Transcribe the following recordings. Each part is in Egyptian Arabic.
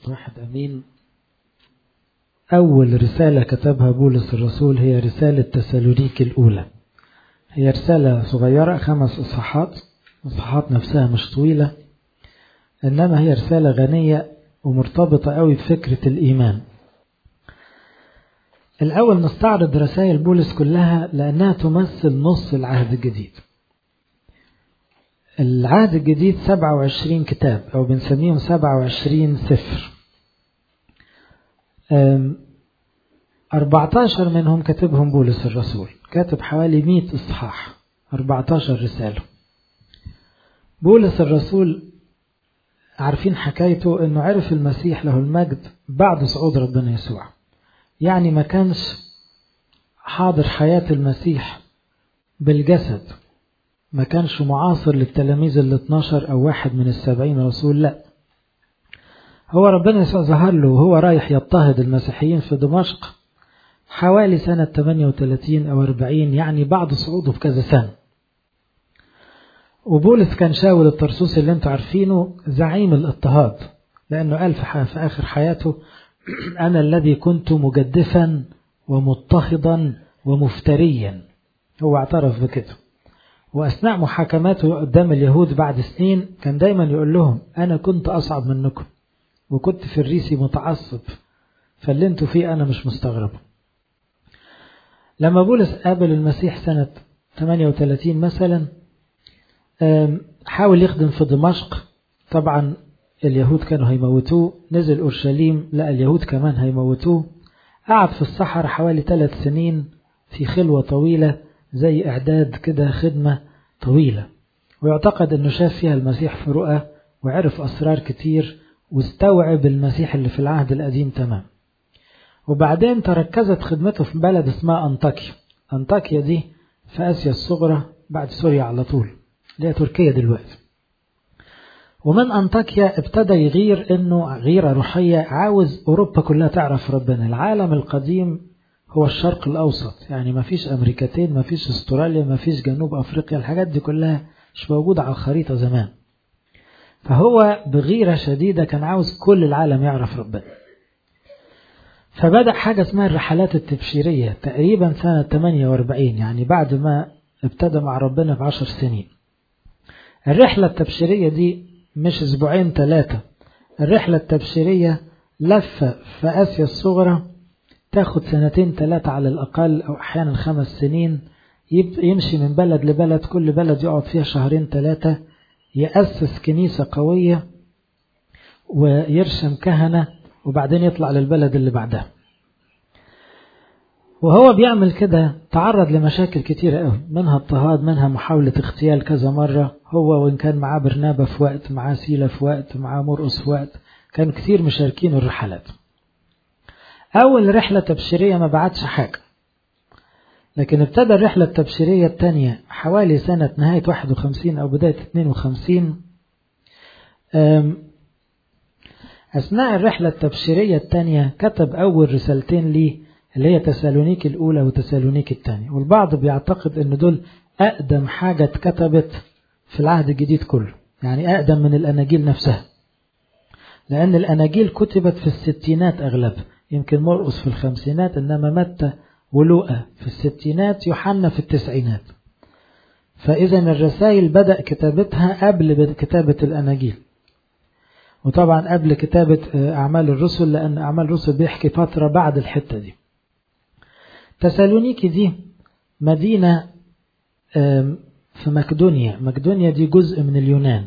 واحد أمين أول رسالة كتبها بولس الرسول هي رسالة تسالونيك الأولى هي رسالة صغيرة خمس إصحاحات الإصحاحات نفسها مش طويلة إنما هي رسالة غنية ومرتبطة قوي بفكرة الإيمان الأول نستعرض رسائل بولس كلها لأنها تمثل نص العهد الجديد العهد الجديد 27 كتاب أو بنسميهم 27 سفر 14 منهم كتبهم بولس الرسول كاتب حوالي 100 إصحاح 14 رسالة بولس الرسول عارفين حكايته انه عرف المسيح له المجد بعد صعود ربنا يسوع يعني ما كانش حاضر حياة المسيح بالجسد ما كانش معاصر للتلاميذ ال 12 أو واحد من السبعين رسول لا هو ربنا يسوع ظهر له وهو رايح يضطهد المسيحيين في دمشق حوالي سنة 38 أو 40 يعني بعد صعوده بكذا سنة وبولس كان شاول الطرسوسي اللي انتوا عارفينه زعيم الاضطهاد لأنه قال في آخر حياته أنا الذي كنت مجدفا ومضطهدا ومفتريا هو اعترف بكده وأثناء محاكماته قدام اليهود بعد سنين كان دايما يقول لهم أنا كنت أصعب منكم وكنت في الريسي متعصب فاللي انتوا فيه أنا مش مستغرب لما بولس قابل المسيح سنة 38 مثلا حاول يخدم في دمشق طبعا اليهود كانوا هيموتوه نزل أورشليم لقى اليهود كمان هيموتوه قعد في الصحراء حوالي ثلاث سنين في خلوة طويلة زي إعداد كده خدمة طويلة ويعتقد أنه شاف فيها المسيح في رؤى وعرف أسرار كتير واستوعب المسيح اللي في العهد القديم تمام وبعدين تركزت خدمته في بلد اسمها أنطاكيا أنطاكيا دي في آسيا الصغرى بعد سوريا على طول اللي هي تركيا دلوقتي ومن أنطاكيا ابتدى يغير انه غيرة روحية عاوز اوروبا كلها تعرف ربنا العالم القديم هو الشرق الاوسط يعني ما فيش امريكتين ما فيش استراليا ما فيش جنوب افريقيا الحاجات دي كلها مش موجودة على الخريطة زمان فهو بغيرة شديدة كان عاوز كل العالم يعرف ربنا فبدأ حاجة اسمها الرحلات التبشيرية تقريبا سنة 48 يعني بعد ما ابتدى مع ربنا بعشر سنين الرحلة التبشيرية دي مش اسبوعين ثلاثة الرحلة التبشيرية لفة في آسيا الصغرى تاخد سنتين ثلاثة على الأقل أو أحيانا خمس سنين يمشي من بلد لبلد كل بلد يقعد فيها شهرين ثلاثة يأسس كنيسة قوية ويرشم كهنة وبعدين يطلع للبلد اللي بعدها وهو بيعمل كده تعرض لمشاكل كتيرة قوي منها اضطهاد منها محاولة اغتيال كذا مرة هو وإن كان معاه برنابة في وقت معاه سيلة في وقت معاه مرقص في وقت كانوا كتير مشاركين الرحلات أول رحلة تبشيرية ما بعتش حاجة لكن ابتدى الرحلة التبشيرية الثانية حوالي سنة نهاية 51 أو بداية 52 أثناء الرحلة التبشيرية الثانية كتب أول رسالتين ليه اللي هي تسالونيك الأولى وتسالونيك الثانية والبعض بيعتقد أن دول أقدم حاجة اتكتبت في العهد الجديد كله يعني أقدم من الأناجيل نفسها لأن الأناجيل كتبت في الستينات أغلبها يمكن مرقس في الخمسينات إنما متى ولوقا في الستينات يوحنا في التسعينات فإذا الرسائل بدأ كتابتها قبل كتابة الأناجيل وطبعا قبل كتابة أعمال الرسل لأن أعمال الرسل بيحكي فترة بعد الحتة دي تسالونيكي دي مدينة في مقدونيا مقدونيا دي جزء من اليونان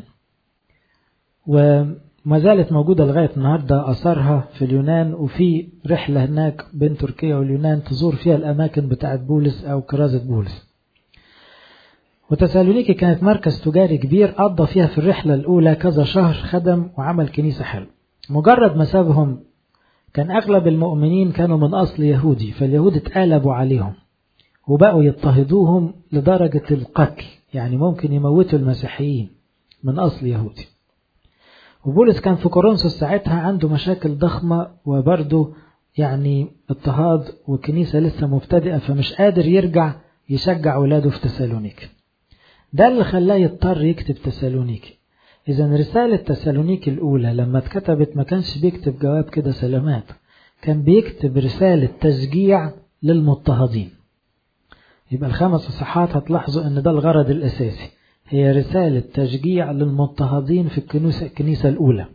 وما زالت موجودة لغاية النهاردة أثرها في اليونان وفي رحلة هناك بين تركيا واليونان تزور فيها الأماكن بتاعت بولس أو كرازة بولس وتسالونيكي كانت مركز تجاري كبير قضى فيها في الرحلة الأولى كذا شهر خدم وعمل كنيسة حلو مجرد ما سابهم كان أغلب المؤمنين كانوا من أصل يهودي فاليهود اتقلبوا عليهم وبقوا يضطهدوهم لدرجة القتل يعني ممكن يموتوا المسيحيين من أصل يهودي وبولس كان في كورنثوس ساعتها عنده مشاكل ضخمة وبرضه يعني اضطهاد وكنيسة لسه مبتدئة فمش قادر يرجع يشجع ولاده في تسالونيك ده اللي خلاه يضطر يكتب تسالونيكي إذا رسالة تسالونيك الأولى لما اتكتبت ما كانش بيكتب جواب كده سلامات كان بيكتب رسالة تشجيع للمضطهدين يبقى الخمس إصحاحات هتلاحظوا إن ده الغرض الأساسي هي رسالة تشجيع للمضطهدين في الكنيسة, الكنيسة الأولى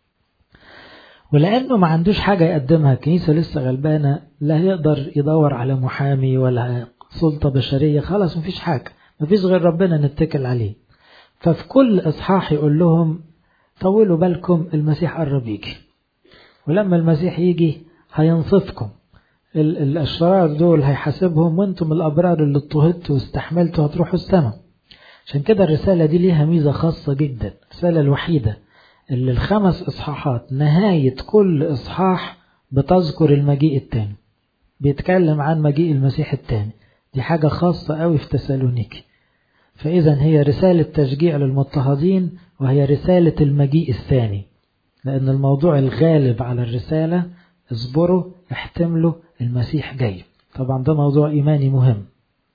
ولأنه ما عندوش حاجة يقدمها الكنيسة لسه غلبانة لا يقدر يدور على محامي ولا سلطة بشرية خلاص مفيش حاجة مفيش غير ربنا نتكل عليه ففي كل إصحاح يقول لهم طولوا بالكم المسيح قرب يجي ولما المسيح يجي هينصفكم الأشرار دول هيحاسبهم وانتم الأبرار اللي اضطهدتوا واستحملتوا هتروحوا السماء عشان كده الرسالة دي ليها ميزة خاصة جدا الرسالة الوحيدة اللي الخمس إصحاحات نهاية كل إصحاح بتذكر المجيء التاني بيتكلم عن مجيء المسيح التاني دي حاجة خاصة قوي في تسالونيكي فإذا هي رسالة تشجيع للمضطهدين وهي رسالة المجيء الثاني لأن الموضوع الغالب على الرسالة اصبروا احتملوا المسيح جاي طبعا ده موضوع إيماني مهم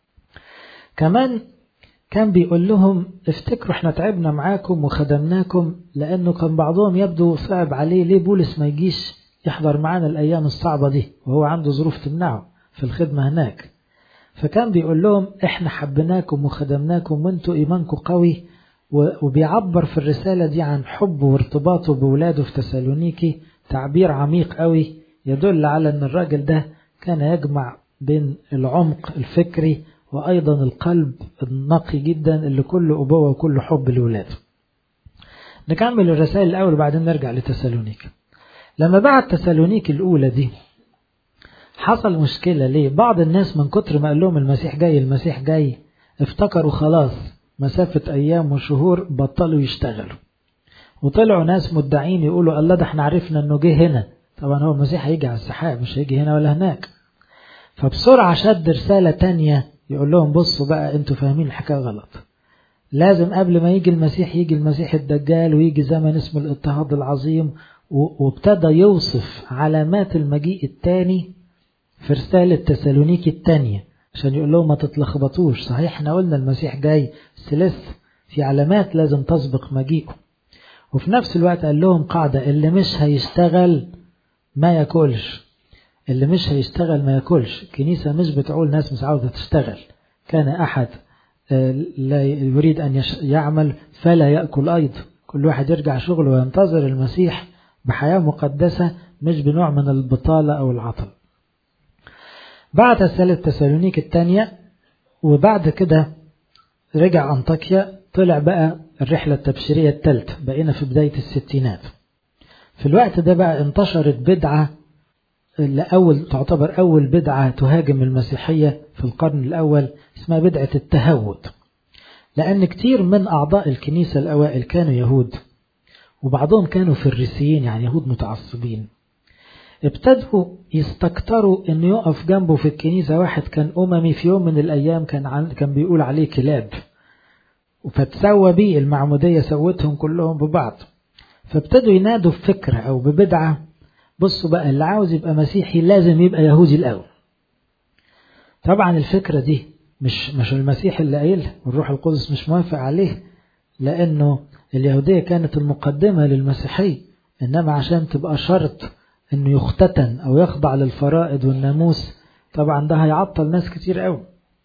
كمان كان بيقول لهم افتكروا احنا تعبنا معاكم وخدمناكم لأنه كان بعضهم يبدو صعب عليه ليه بولس ما يجيش يحضر معانا الأيام الصعبة دي وهو عنده ظروف تمنعه في الخدمة هناك فكان بيقول لهم احنا حبناكم وخدمناكم وانتوا ايمانكم قوي وبيعبر في الرسالة دي عن حبه وارتباطه بولاده في تسالونيكي تعبير عميق قوي يدل على ان الراجل ده كان يجمع بين العمق الفكري وايضا القلب النقي جدا اللي كله ابوه وكله حب لولاده نكمل الرسائل الاول وبعدين نرجع لتسالونيك لما بعت تسالونيك الاولى دي حصل مشكلة ليه بعض الناس من كتر ما قال لهم المسيح جاي المسيح جاي افتكروا خلاص مسافة أيام وشهور بطلوا يشتغلوا وطلعوا ناس مدعين يقولوا الله ده احنا عرفنا انه جه هنا طبعا هو المسيح هيجي على السحاب مش هيجي هنا ولا هناك فبسرعة شد رسالة تانية يقول لهم بصوا بقى انتوا فاهمين الحكاية غلط لازم قبل ما يجي المسيح يجي المسيح الدجال ويجي زمن اسمه الاضطهاد العظيم وابتدى يوصف علامات المجيء التاني في رسالة تسالونيكي الثانية عشان يقول لهم ما تتلخبطوش صحيح احنا قلنا المسيح جاي بس لسه في علامات لازم تسبق مجيئه وفي نفس الوقت قال لهم قاعدة اللي مش هيشتغل ما ياكلش اللي مش هيشتغل ما ياكلش الكنيسة مش بتقول ناس مش عاوزة تشتغل كان أحد لا يريد أن يعمل فلا يأكل أيضا كل واحد يرجع شغله وينتظر المسيح بحياة مقدسة مش بنوع من البطالة أو العطل بعد رسالة تسالونيك الثانية وبعد كده رجع أنطاكيا طلع بقى الرحلة التبشيرية الثالثة بقينا في بداية الستينات في الوقت ده بقى انتشرت بدعة لأول تعتبر أول بدعة تهاجم المسيحية في القرن الأول اسمها بدعة التهود لأن كتير من أعضاء الكنيسة الأوائل كانوا يهود وبعضهم كانوا فريسيين يعني يهود متعصبين ابتدوا يستكتروا انه يقف جنبه في الكنيسة واحد كان أممي في يوم من الأيام كان عن كان بيقول عليه كلاب فتسوى بيه المعمودية سوتهم كلهم ببعض فابتدوا ينادوا بفكرة أو ببدعة بصوا بقى اللي عاوز يبقى مسيحي لازم يبقى يهودي الأول طبعا الفكرة دي مش مش المسيح اللي قايلها والروح القدس مش موافق عليه لأنه اليهودية كانت المقدمة للمسيحية إنما عشان تبقى شرط انه يختتن او يخضع للفرائض والناموس طبعا ده هيعطل ناس كتير قوي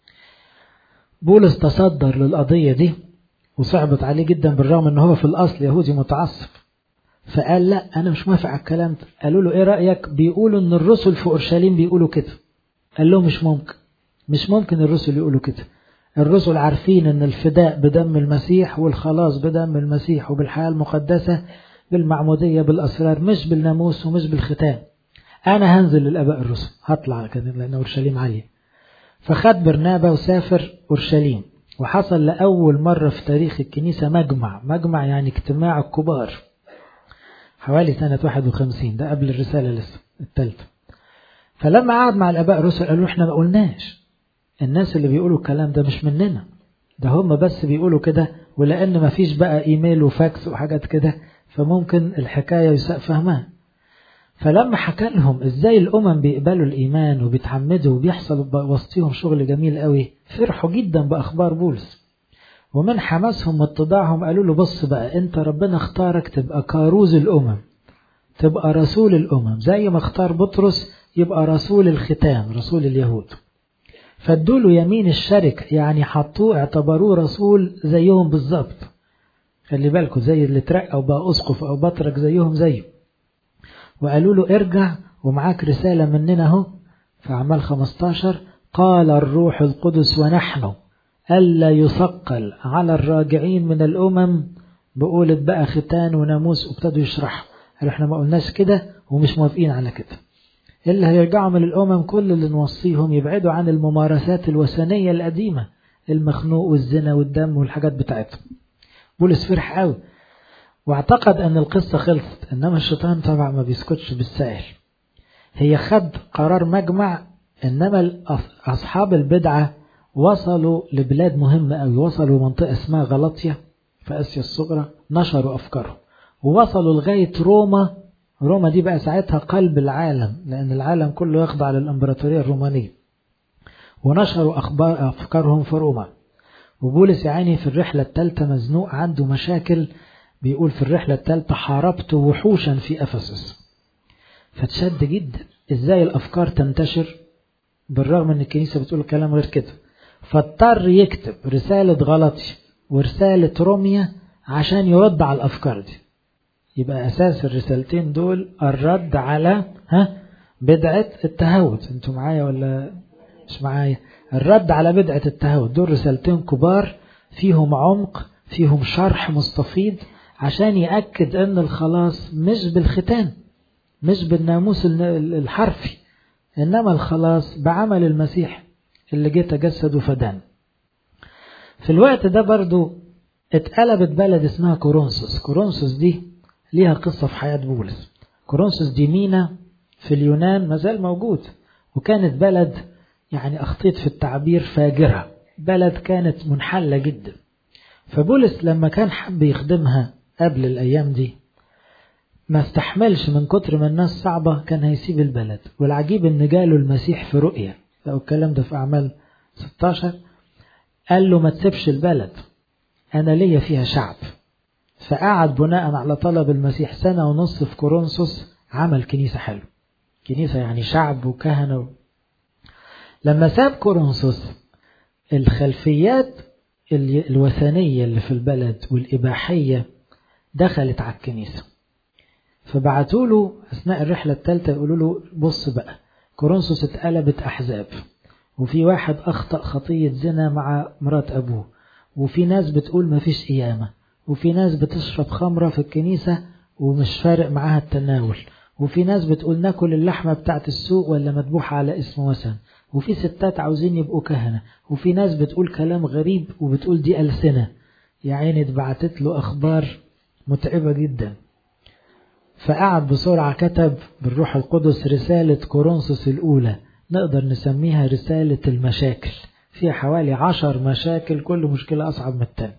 بولس تصدر للقضية دي وصعبت عليه جدا بالرغم ان هو في الاصل يهودي متعصب فقال لا انا مش موافق على الكلام ده قالوا له ايه رايك بيقولوا ان الرسل في اورشليم بيقولوا كده قال له مش ممكن مش ممكن الرسل يقولوا كده الرسل عارفين ان الفداء بدم المسيح والخلاص بدم المسيح وبالحياه المقدسه بالمعمودية بالأسرار مش بالناموس ومش بالختان أنا هنزل للآباء الرسل هطلع كده لأن أورشليم عالية فخد برنابا وسافر أورشليم وحصل لأول مرة في تاريخ الكنيسة مجمع مجمع يعني اجتماع الكبار حوالي سنة 51 ده قبل الرسالة لسه الثالثة فلما قعد مع الآباء الرسل قالوا احنا ما قلناش الناس اللي بيقولوا الكلام ده مش مننا ده هم بس بيقولوا كده ولأن ما فيش بقى إيميل وفاكس وحاجات كده فممكن الحكاية يساء فهمها فلما حكى لهم ازاي الامم بيقبلوا الايمان وبيتحمدوا وبيحصل وسطهم شغل جميل قوي فرحوا جدا باخبار بولس ومن حماسهم واتضاعهم قالوا له بص بقى انت ربنا اختارك تبقى كاروز الامم تبقى رسول الامم زي ما اختار بطرس يبقى رسول الختام رسول اليهود فادوا له يمين الشركة يعني حطوه اعتبروه رسول زيهم بالظبط خلي بالكم زي اللي ترقى او بقى اسقف او بطرك زيهم زيه وقالوا له ارجع ومعاك رسالة مننا اهو في أعمال 15 قال الروح القدس ونحن ألا يثقل على الراجعين من الأمم بقولة بقى ختان وناموس وابتدوا يشرحوا قالوا احنا ما قلناش كده ومش موافقين على كده اللي هيرجعوا من الأمم كل اللي نوصيهم يبعدوا عن الممارسات الوثنية القديمة المخنوق والزنا والدم والحاجات بتاعتهم بولس فرح قوي واعتقد أن القصة خلصت إنما الشيطان طبعا ما بيسكتش بالسائل هي خد قرار مجمع إنما أصحاب البدعة وصلوا لبلاد مهمة أوي وصلوا منطقة اسمها غلطية في آسيا الصغرى نشروا أفكارهم ووصلوا لغاية روما روما دي بقى ساعتها قلب العالم لأن العالم كله يخضع للإمبراطورية الرومانية ونشروا أخبار أفكارهم في روما وبولس يعني في الرحلة الثالثة مزنوق عنده مشاكل بيقول في الرحلة الثالثة حاربت وحوشا في أفسس فتشد جدا ازاي الأفكار تنتشر بالرغم ان الكنيسة بتقول كلام غير كده فاضطر يكتب رسالة غلطي ورسالة روميا عشان يرد على الأفكار دي يبقى أساس الرسالتين دول الرد على ها بدعة التهود انتوا معايا ولا مش معايا الرد على بدعة التهود دول رسالتين كبار فيهم عمق فيهم شرح مستفيض عشان يأكد أن الخلاص مش بالختان مش بالناموس الحرفي إنما الخلاص بعمل المسيح اللي جه تجسد وفدان في الوقت ده برضو اتقلبت بلد اسمها كورنثوس كورنثوس دي ليها قصة في حياة بولس كورنثوس دي مينا في اليونان مازال موجود وكانت بلد يعني أخطيت في التعبير فاجرة بلد كانت منحلة جدا فبولس لما كان حب يخدمها قبل الأيام دي ما استحملش من كتر ما الناس صعبة كان هيسيب البلد والعجيب ان جاله المسيح في رؤية لو الكلام ده في أعمال 16 قال له ما تسيبش البلد أنا ليا فيها شعب فقعد بناء على طلب المسيح سنة ونص في كورنثوس عمل كنيسة حلو كنيسة يعني شعب وكهنة و... لما ساب كورنثوس الخلفيات الوثنية اللي في البلد والإباحية دخلت على الكنيسة فبعتوا له أثناء الرحلة الثالثة يقولوا له بص بقى كورنثوس اتقلبت أحزاب وفي واحد أخطأ خطية زنا مع مرات أبوه وفي ناس بتقول مفيش قيامة وفي ناس بتشرب خمرة في الكنيسة ومش فارق معاها التناول وفي ناس بتقول ناكل اللحمة بتاعت السوق ولا مذبوحة على اسم وثن وفي ستات عاوزين يبقوا كهنة وفي ناس بتقول كلام غريب وبتقول دي ألسنة يا عيني اتبعتت له أخبار متعبة جدا فقعد بسرعة كتب بالروح القدس رسالة كورنثوس الأولى نقدر نسميها رسالة المشاكل فيها حوالي عشر مشاكل كل مشكلة أصعب من التاني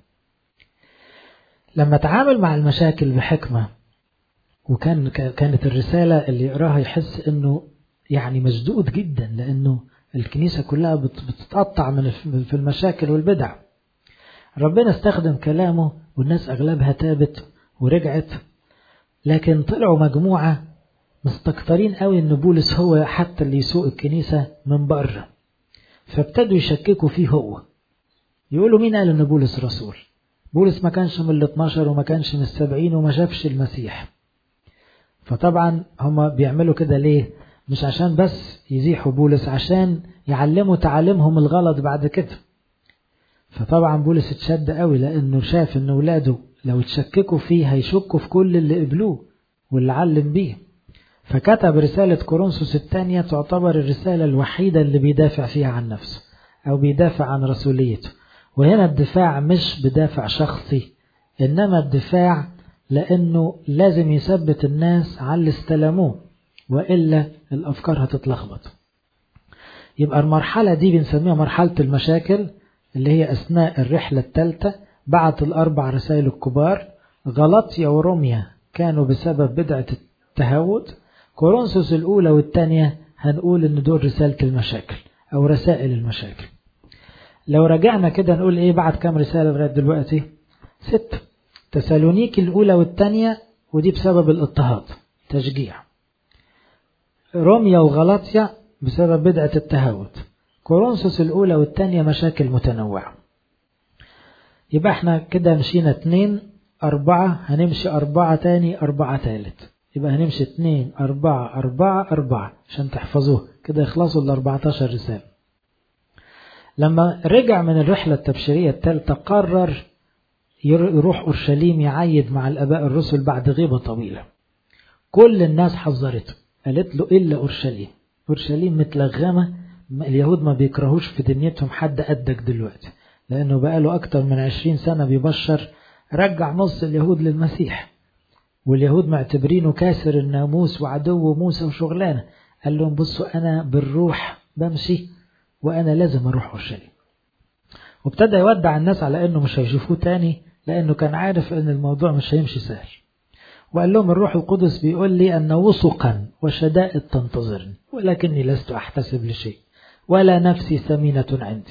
لما تعامل مع المشاكل بحكمة وكان كانت الرسالة اللي يقراها يحس انه يعني مشدود جدا لانه الكنيسة كلها بتتقطع من في المشاكل والبدع ربنا استخدم كلامه والناس اغلبها تابت ورجعت لكن طلعوا مجموعة مستكترين قوي ان بولس هو حتى اللي يسوق الكنيسة من بره فابتدوا يشككوا فيه هو يقولوا مين قال ان بولس رسول بولس ما كانش من ال 12 وما كانش من السبعين وما شافش المسيح فطبعا هم بيعملوا كده ليه مش عشان بس يزيحوا بولس عشان يعلموا تعاليمهم الغلط بعد كده فطبعا بولس اتشد قوي لانه شاف ان ولاده لو اتشككوا فيه هيشكوا في كل اللي قبلوه واللي علم بيه فكتب رسالة كورنثوس الثانية تعتبر الرسالة الوحيدة اللي بيدافع فيها عن نفسه أو بيدافع عن رسوليته وهنا الدفاع مش بدافع شخصي إنما الدفاع لأنه لازم يثبت الناس على اللي استلموه وإلا الأفكار هتتلخبط يبقى المرحلة دي بنسميها مرحلة المشاكل اللي هي أثناء الرحلة الثالثة بعت الأربع رسائل الكبار غلطيا وروميا كانوا بسبب بدعة التهود كورنثوس الأولى والثانية هنقول إن دول رسالة المشاكل أو رسائل المشاكل لو رجعنا كده نقول ايه بعد كام رسالة لغاية دلوقتي ست تسالونيك الأولى والثانية ودي بسبب الاضطهاد تشجيع روميا وغلاطيا بسبب بدعة التهاوت كورنثوس الأولى والثانية مشاكل متنوعة يبقى احنا كده مشينا اتنين أربعة هنمشي أربعة تاني أربعة تالت يبقى هنمشي اتنين أربعة أربعة أربعة عشان تحفظوه كده يخلصوا ال 14 رسالة لما رجع من الرحلة التبشيرية الثالثة قرر يروح أورشليم يعيد مع الآباء الرسل بعد غيبة طويلة كل الناس حذرته قالت له إلا أورشليم أورشليم متلغمة اليهود ما بيكرهوش في دنيتهم حد قدك دلوقتي لأنه بقاله أكتر من عشرين سنة بيبشر رجع نص اليهود للمسيح واليهود معتبرينه كاسر الناموس وعدو موسى وشغلانة قال لهم بصوا أنا بالروح بمشي وأنا لازم أروح أورشليم وابتدى يودع الناس على أنه مش هيشوفوه تاني لأنه كان عارف أن الموضوع مش هيمشي سهل وقال لهم الروح القدس بيقول لي أن وثقا وشدائد تنتظرني ولكني لست أحتسب لشيء ولا نفسي ثمينة عندي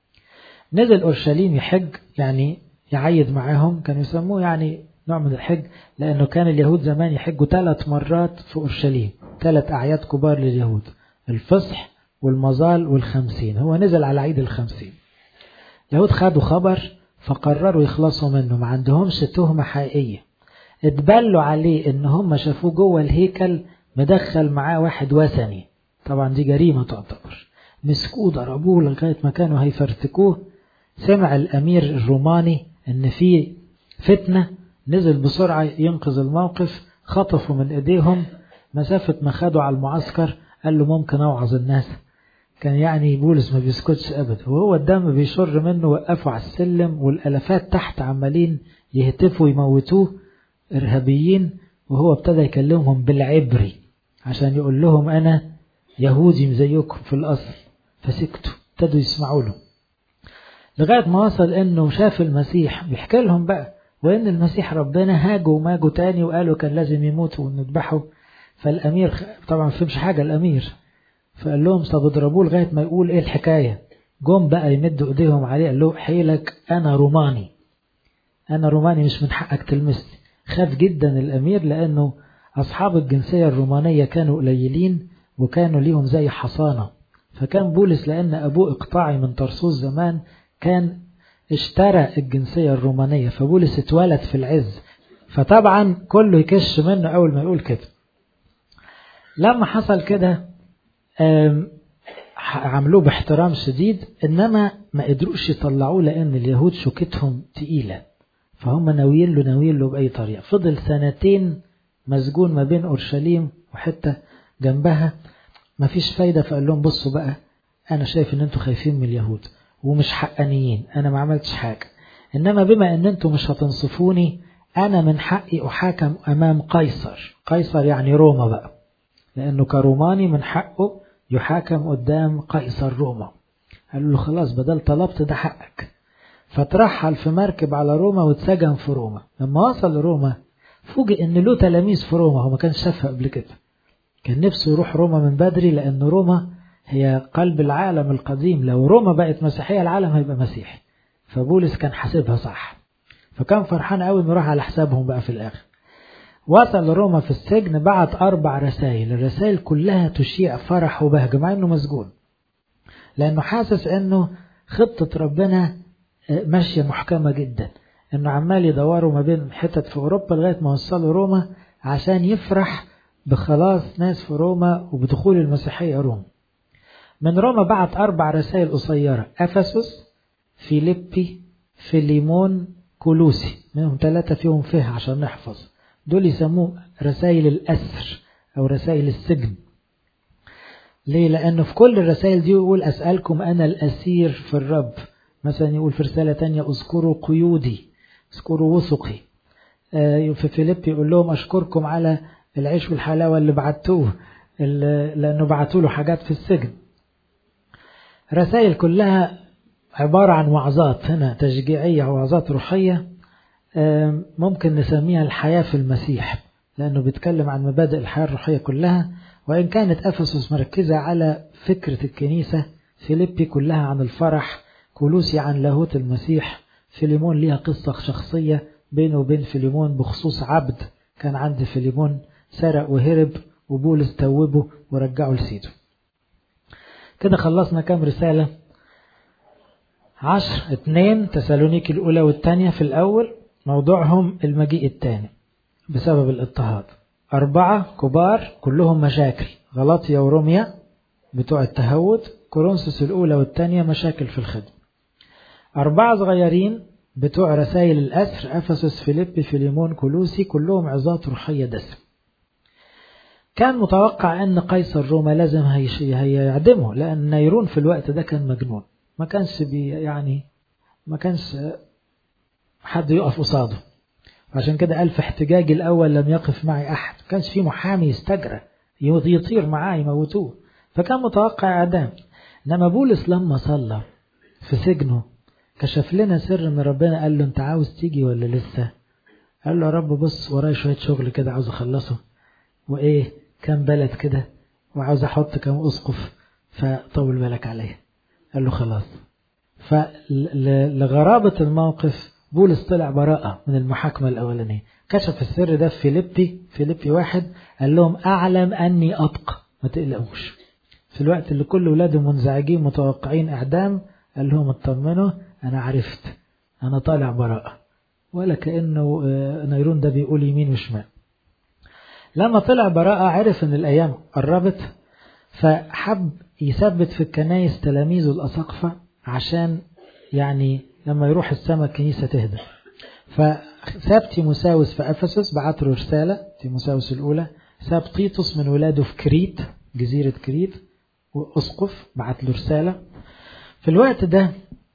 نزل أورشليم يحج يعني يعيد معاهم كانوا يسموه يعني نوع من الحج لأنه كان اليهود زمان يحجوا ثلاث مرات في أورشليم ثلاث أعياد كبار لليهود الفصح والمظال والخمسين هو نزل على عيد الخمسين اليهود خدوا خبر فقرروا يخلصوا منه ما عندهمش تهمة حقيقية اتبلوا عليه ان هم شافوه جوه الهيكل مدخل معاه واحد وثني طبعا دي جريمة تعتبر مسكوه ضربوه لغاية ما كانوا هيفرتكوه سمع الأمير الروماني ان في فتنة نزل بسرعة ينقذ الموقف خطفوا من ايديهم مسافة ما خدوا على المعسكر قال له ممكن اوعظ الناس كان يعني بولس ما بيسكتش ابدا وهو الدم بيشر منه وقفوا على السلم والالافات تحت عمالين يهتفوا يموتوه ارهابيين وهو ابتدى يكلمهم بالعبري عشان يقول لهم انا يهودي زيكم في الاصل فسكتوا ابتدوا يسمعوا له لغايه ما وصل انه شاف المسيح بيحكي لهم بقى وان المسيح ربنا هاجوا وماجوا تاني وقالوا كان لازم يموتوا ونذبحه فالامير طبعا ما فهمش حاجه الامير فقال لهم طب اضربوه لغايه ما يقول ايه الحكايه جم بقى يمدوا ايديهم عليه قال له حيلك انا روماني انا روماني مش من حقك تلمسني خاف جدا الامير لانه اصحاب الجنسيه الرومانيه كانوا قليلين وكانوا ليهم زي حصانه فكان بولس لان ابوه اقطاعي من طرسوس زمان كان اشترى الجنسيه الرومانيه فبولس اتولد في العز فطبعا كله يكش منه اول ما يقول كده لما حصل كده عملوه باحترام شديد انما ما قدروش يطلعوه لان اليهود شوكتهم تقيله فهم ناويين له ناويين له باي طريقه فضل سنتين مسجون ما بين اورشليم وحته جنبها ما فيش فايده فقال لهم بصوا بقى انا شايف ان انتوا خايفين من اليهود ومش حقانيين انا ما عملتش حاجه انما بما ان انتوا مش هتنصفوني انا من حقي احاكم امام قيصر قيصر يعني روما بقى لأنه كروماني من حقه يحاكم قدام قيصر روما قالوا له خلاص بدل طلبت ده حقك فترحل في مركب على روما واتسجن في روما لما وصل لروما فوجئ ان له تلاميذ في روما هو ما كانش شافها قبل كده كان نفسه يروح روما من بدري لان روما هي قلب العالم القديم لو روما بقت مسيحية العالم هيبقى مسيحي فبولس كان حاسبها صح فكان فرحان قوي انه راح على حسابهم بقى في الاخر وصل روما في السجن بعت أربع رسائل الرسائل كلها تشيع فرح وبهجة مع أنه مسجون لأنه حاسس أنه خطة ربنا ماشية محكمة جدا أنه عمال يدوروا ما بين حتت في أوروبا لغاية ما وصلوا روما عشان يفرح بخلاص ناس في روما وبدخول المسيحية روما من روما بعت أربع رسائل قصيرة أفسس فيليبي فيليمون كولوسي منهم ثلاثة فيهم فيه عشان نحفظ دول يسموه رسائل الأسر أو رسائل السجن ليه؟ لأنه في كل الرسائل دي يقول أسألكم أنا الأسير في الرب مثلا يقول في رسالة تانية اذكروا قيودي اذكروا وثقي في فيليب يقول لهم أشكركم على العيش والحلاوة اللي بعتوه لأنه بعتوا له حاجات في السجن رسائل كلها عبارة عن وعظات هنا تشجيعية وعظات روحية ممكن نسميها الحياة في المسيح لأنه بيتكلم عن مبادئ الحياة الروحية كلها وإن كانت أفسس مركزة على فكرة الكنيسة فيليبي كلها عن الفرح كولوسي عن لاهوت المسيح فيليمون ليها قصة شخصية بينه وبين فيليمون بخصوص عبد كان عند فيليمون سرق وهرب وبولس توبه ورجعه لسيده كده خلصنا كام رسالة عشر اتنين تسالونيكي الأولى والتانية في الأول موضوعهم المجيء الثاني بسبب الاضطهاد أربعة كبار كلهم مشاكل غلطية وروميا بتوع التهود كورنثوس الأولى والثانية مشاكل في الخدمة أربعة صغيرين بتوع رسائل الأسر أفسس فيليبي فيليمون كولوسي كلهم عظات روحية دسم كان متوقع أن قيصر روما لازم هيعدمه لأن نيرون في الوقت ده كان مجنون ما كانش بي يعني ما كانش حد يقف قصاده عشان كده قال في احتجاجي الأول لم يقف معي أحد ما كانش في محامي يستجرى يطير معاه يموتوه فكان متوقع إعدام إنما بولس لما صلى في سجنه كشف لنا سر من ربنا قال له أنت عاوز تيجي ولا لسه؟ قال له يا رب بص ورايا شوية شغل كده عاوز أخلصه وإيه كام بلد كده وعاوز أحط كام أسقف فطول بالك عليه قال له خلاص فلغرابة الموقف بولس طلع براءة من المحاكمة الأولانية كشف السر ده في فيليبي فيليبي واحد قال لهم أعلم أني أتقى ما تقلقوش في الوقت اللي كل ولاده منزعجين متوقعين إعدام قال لهم اطمنوا أنا عرفت أنا طالع براءة ولا كأنه نيرون ده بيقول يمين وشمال لما طلع براءة عرف أن الأيام قربت فحب يثبت في الكنايس تلاميذه الأساقفة عشان يعني لما يروح السماء الكنيسة تهدى فساب تيموساوس في أفسس بعت له رسالة تيموساوس الأولى ساب تيتوس من ولاده في كريت جزيرة كريت وأسقف بعت له رسالة في الوقت ده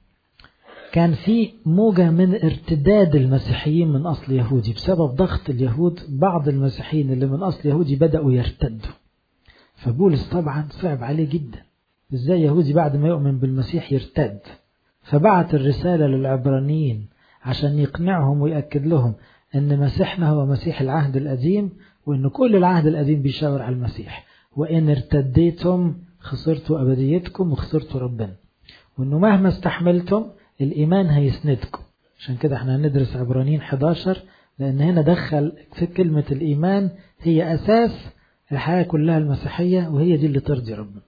كان في موجة من ارتداد المسيحيين من أصل يهودي بسبب ضغط اليهود بعض المسيحيين اللي من أصل يهودي بدأوا يرتدوا فبولس طبعا صعب عليه جدا ازاي يهودي بعد ما يؤمن بالمسيح يرتد فبعت الرسالة للعبرانيين عشان يقنعهم ويأكد لهم أن مسيحنا هو مسيح العهد القديم وأن كل العهد القديم بيشاور على المسيح وإن ارتديتم خسرتوا أبديتكم وخسرتوا ربنا وأنه مهما استحملتم الإيمان هيسندكم عشان كده احنا هندرس عبرانيين 11 لأن هنا دخل في كلمة الإيمان هي أساس الحياة كلها المسيحية وهي دي اللي ترضي ربنا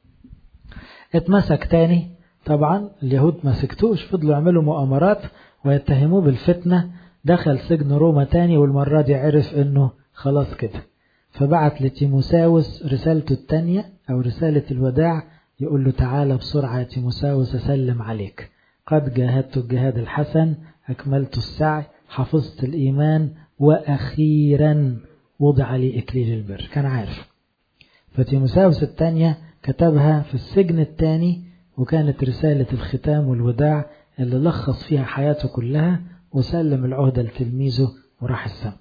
اتمسك تاني طبعا اليهود ما سكتوش فضلوا يعملوا مؤامرات ويتهموه بالفتنة دخل سجن روما تاني والمرة دي عرف انه خلاص كده فبعت لتيموساوس رسالته التانية او رسالة الوداع يقول له تعالى بسرعة يا تيموساوس اسلم عليك قد جاهدت الجهاد الحسن أكملت السعي حفظت الإيمان وأخيرا وضع لي إكليل البر كان عارف فتيموساوس الثانية كتبها في السجن الثاني وكانت رسالة الختام والوداع اللي لخص فيها حياته كلها وسلم العهدة لتلميذه وراح السماء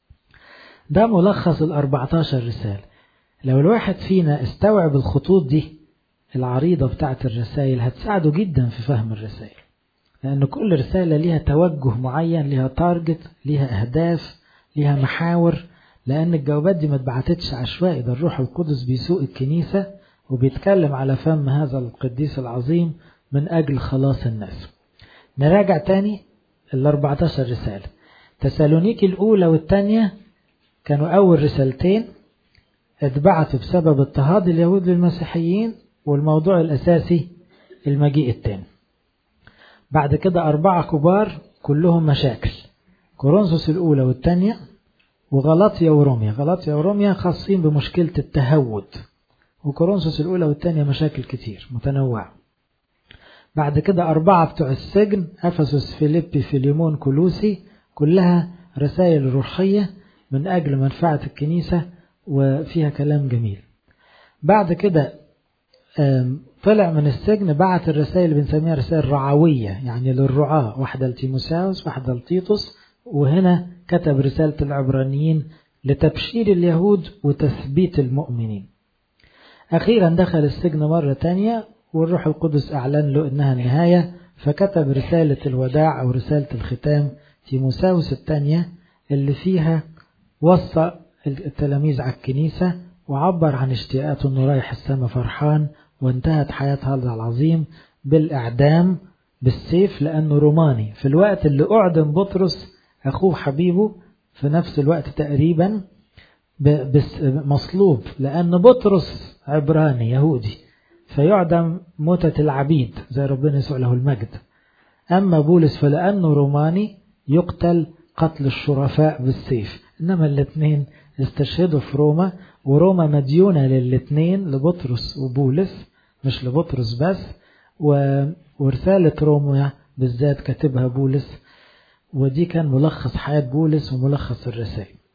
ده ملخص ال 14 رسالة لو الواحد فينا استوعب الخطوط دي العريضة بتاعت الرسائل هتساعده جدا في فهم الرسائل لأن كل رسالة ليها توجه معين ليها تارجت ليها أهداف ليها محاور لأن الجوابات دي ما اتبعتتش عشوائي ده الروح القدس بيسوق الكنيسة وبيتكلم على فم هذا القديس العظيم من أجل خلاص الناس نراجع تاني ال 14 رسالة تسالونيكي الأولى والثانية كانوا أول رسالتين اتبعتوا بسبب اضطهاد اليهود للمسيحيين والموضوع الأساسي المجيء التاني بعد كده أربعة كبار كلهم مشاكل كورنثوس الأولى والثانية وغلطيا وروميا غلطيا وروميا خاصين بمشكلة التهود وكورنثوس الأولى والثانية مشاكل كتير متنوعة بعد كده أربعة بتوع السجن أفسس فيليبي فيليمون كولوسي كلها رسائل روحية من أجل منفعة الكنيسة وفيها كلام جميل بعد كده طلع من السجن بعت الرسائل اللي بنسميها رسائل رعوية يعني للرعاة واحدة لتيموساوس واحدة لتيتوس وهنا كتب رسالة العبرانيين لتبشير اليهود وتثبيت المؤمنين أخيرا دخل السجن مرة تانية والروح القدس أعلن له إنها النهاية فكتب رسالة الوداع أو رسالة الختام تيموساوس الثانية اللي فيها وصى التلاميذ على الكنيسة وعبر عن اشتياقاته انه رايح السماء فرحان وانتهت حياة هذا العظيم بالإعدام بالسيف لأنه روماني في الوقت اللي أعدم بطرس أخوه حبيبه في نفس الوقت تقريبا مصلوب لأن بطرس عبراني يهودي فيعدم موتة العبيد زي ربنا يسوع له المجد أما بولس فلأنه روماني يقتل قتل الشرفاء بالسيف إنما الاثنين استشهدوا في روما وروما مديونة للاثنين لبطرس وبولس مش لبطرس بس و... ورسالة روما بالذات كاتبها بولس ودي كان ملخص حياة بولس وملخص الرسائل